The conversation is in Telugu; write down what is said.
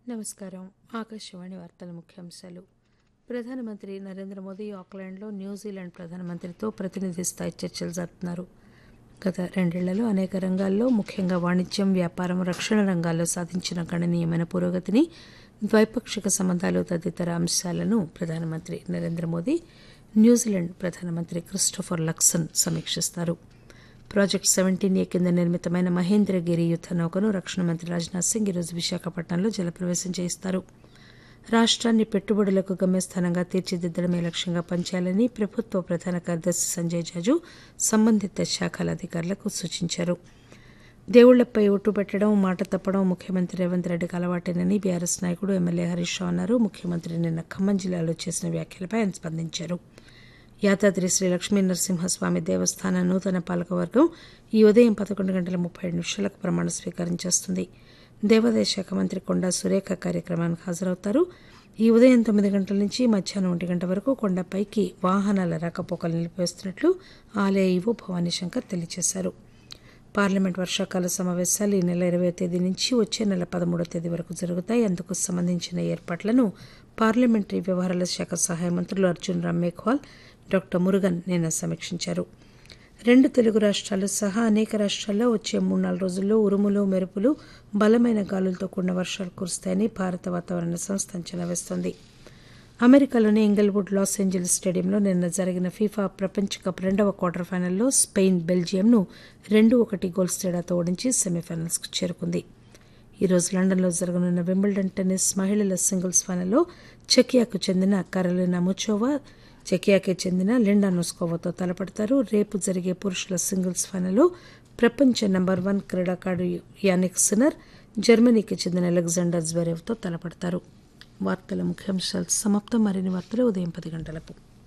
నమస్కారం ఆకాశవాణి వార్తల ముఖ్యాంశాలు ప్రధానమంత్రి నరేంద్ర మోదీ ఆక్లాండ్లో న్యూజిలాండ్ ప్రధానమంత్రితో ప్రతినిధి స్థాయి చర్చలు జరుపుతున్నారు గత రెండేళ్లలో అనేక రంగాల్లో ముఖ్యంగా వాణిజ్యం వ్యాపారం రక్షణ రంగాల్లో సాధించిన గణనీయమైన పురోగతిని ద్వైపాక్షిక సంబంధాలు తదితర అంశాలను ప్రధానమంత్రి నరేంద్ర మోదీ న్యూజిలాండ్ ప్రధానమంత్రి క్రిస్టోఫర్ లక్సన్ సమీక్షిస్తారు ప్రాజెక్ట్ సెవెంటీన్ ఏ కింద నిర్మితమైన మహేంద్రగిరి యుద్ద నౌకను రక్షణ మంత్రి రాజ్నాథ్ సింగ్ ఈరోజు విశాఖపట్నంలో జలప్రవేశం చేయిస్తారు రాష్ట్రాన్ని పెట్టుబడులకు గమ్యస్థానంగా తీర్చిదిద్దడమే లక్ష్యంగా పనిచేయాలని ప్రభుత్వ ప్రధాన కార్యదర్శి సంజయ్ జాజు సంబంధిత శాఖల అధికారులకు సూచించారు దేవుళ్లపై ఒట్టు పెట్టడం మాట తప్పడం ముఖ్యమంత్రి రేవంత్ రెడ్డికి అలవాటేనని బీఆర్ఎస్ నాయకుడు ఎమ్మెల్యే హరీష్ రావు అన్నారు ముఖ్యమంత్రి నిన్న ఖమ్మం జిల్లాలో చేసిన వ్యాఖ్యలపై ఆయన స్పందించారు యాదాద్రి శ్రీ లక్ష్మీ నరసింహస్వామి దేవస్థాన నూతన పాలకవర్గం ఈ ఉదయం పదకొండు గంటల ముప్పై ఏడు నిమిషాలకు ప్రమాణ స్వీకారం చేస్తుంది దేవాదాయ శాఖ మంత్రి కొండా సురేఖ కార్యక్రమానికి హాజరవుతారు ఈ ఉదయం తొమ్మిది గంటల నుంచి మధ్యాహ్నం ఒంటి గంట వరకు కొండపైకి వాహనాల రాకపోకలు నిలిపివేస్తున్నట్లు ఆలయ ఈవో భవానీ శంకర్ తెలియజేశారు పార్లమెంట్ వర్షాకాల సమావేశాలు ఈ నెల ఇరవై తేదీ నుంచి వచ్చే నెల పదమూడో తేదీ వరకు జరుగుతాయి అందుకు సంబంధించిన ఏర్పాట్లను పార్లమెంటరీ వ్యవహారాల శాఖ సహాయ మంత్రులు అర్జున్ రామ్ మేఘ్వాల్ డాక్టర్ మురుగన్ నిన్న సమీక్షించారు రెండు తెలుగు రాష్ట్రాలు సహా అనేక రాష్ట్రాల్లో వచ్చే మూడు నాలుగు రోజుల్లో ఉరుములు మెరుపులు బలమైన గాలులతో కూడిన వర్షాలు కురుస్తాయని భారత వాతావరణ సంస్థ అంచనా వేస్తోంది అమెరికాలోని ఇంగల్వుడ్ లాస్ ఏంజల్స్ స్టేడియంలో నిన్న జరిగిన ఫీఫా ప్రపంచ కప్ రెండవ క్వార్టర్ ఫైనల్లో స్పెయిన్ బెల్జియంను రెండు ఒకటి గోల్స్ తేడాతో ఓడించి సెమీఫైనల్స్కు చేరుకుంది ఈరోజు లండన్లో జరగనున్న వింబుల్డన్ టెన్నిస్ మహిళల సింగిల్స్ ఫైనల్లో చెకియాకు చెందిన కరోలినా ముచోవా చెకియాకే చెందిన లిండా నోస్కోవాతో తలపడతారు రేపు జరిగే పురుషుల సింగిల్స్ ఫైనల్లో ప్రపంచ నంబర్ వన్ క్రీడాకారుడు యానిక్ సినర్ జర్మనీకి చెందిన అలెగ్జాండర్ జ్వరేవ్తో తలపడతారు వార్తల ముఖ్యాంశాలు సమాప్తం మరిన్ని వార్తలు ఉదయం పది గంటలకు